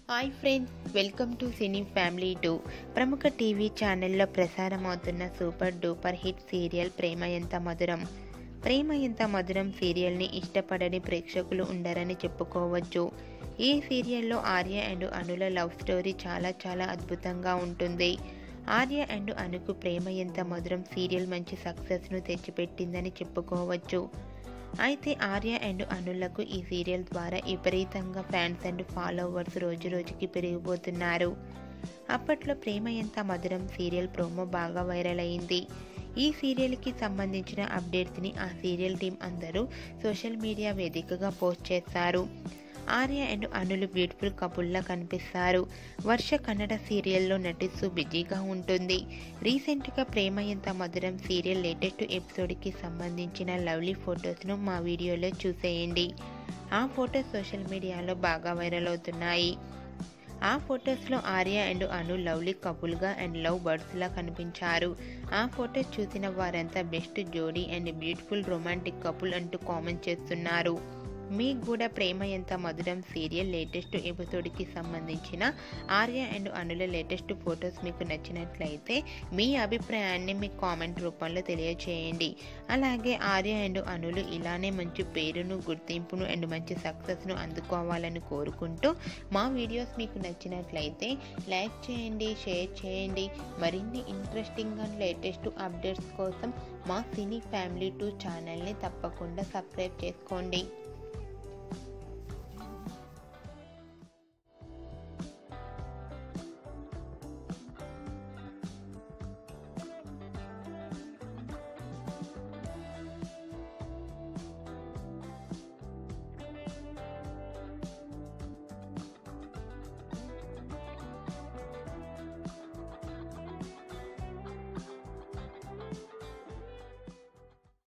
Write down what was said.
hi friends welcome to cine family టూ ప్రముఖ TV ఛానల్లో ప్రసారమవుతున్న super duper hit serial Prema Entha Madhuram ప్రేమ ఎంత మధురం సీరియల్ని ఇష్టపడని ప్రేక్షకులు ఉండరని చెప్పుకోవచ్చు ఈ సీరియల్లో ఆర్య అండ్ అనుల లవ్ స్టోరీ చాలా చాలా అద్భుతంగా ఉంటుంది ఆర్య అండ్ అనుకు ప్రేమ ఎంత మధురం సీరియల్ మంచి సక్సెస్ను తెచ్చిపెట్టిందని చెప్పుకోవచ్చు అయితే ఆర్య అండ్ అనులకు ఈ సీరియల్ ద్వారా విపరీతంగా ఫ్యాన్స్ అండ్ ఫాలోవర్స్ రోజు రోజుకి పెరిగిపోతున్నారు అప్పట్లో ప్రేమ ఎంత మధురం సీరియల్ ప్రోమో బాగా వైరల్ అయింది ఈ సీరియల్కి సంబంధించిన అప్డేట్స్ని ఆ సీరియల్ టీం అందరూ సోషల్ మీడియా వేదికగా పోస్ట్ చేస్తారు ఆర్య అండ్ అనులు బ్యూటిఫుల్ కపుల్లా కనిపిస్తారు వర్ష కన్నడ సీరియల్లో నటిస్తూ బిజీగా ఉంటుంది రీసెంట్గా ప్రేమ ఎంత మధురం సీరియల్ లేటెస్ట్ ఎపిసోడ్కి సంబంధించిన లవ్లీ ఫొటోస్ను మా వీడియోలో చూసేయండి ఆ ఫొటోస్ సోషల్ మీడియాలో బాగా వైరల్ అవుతున్నాయి ఆ ఫొటోస్లో ఆర్య అండ్ అను లవ్లీ కపుల్గా అండ్ లవ్ బర్డ్స్లా కనిపించారు ఆ ఫొటోస్ చూసిన వారంతా బెస్ట్ జోడీ అండ్ బ్యూటిఫుల్ రొమాంటిక్ కపుల్ అంటూ కామెంట్ చేస్తున్నారు మీకు కూడా ప్రేమ ఎంత మధురం సీరియల్ లేటెస్ట్ ఎపిసోడ్కి సంబంధించిన ఆర్య అండ్ అనుల లేటెస్ట్ ఫొటోస్ మీకు నచ్చినట్లయితే మీ అభిప్రాయాన్ని మీ కామెంట్ రూపంలో తెలియచేయండి అలాగే ఆర్య అండ్ అనులు ఇలానే మంచి పేరును గుర్తింపును అండ్ మంచి సక్సెస్ను అందుకోవాలని కోరుకుంటూ మా వీడియోస్ మీకు నచ్చినట్లయితే లైక్ చేయండి షేర్ చేయండి మరిన్ని ఇంట్రెస్టింగ్ అండ్ లేటెస్ట్ అప్డేట్స్ కోసం మా సినీ ఫ్యామిలీ టూ ఛానల్ని తప్పకుండా సబ్స్క్రైబ్ చేసుకోండి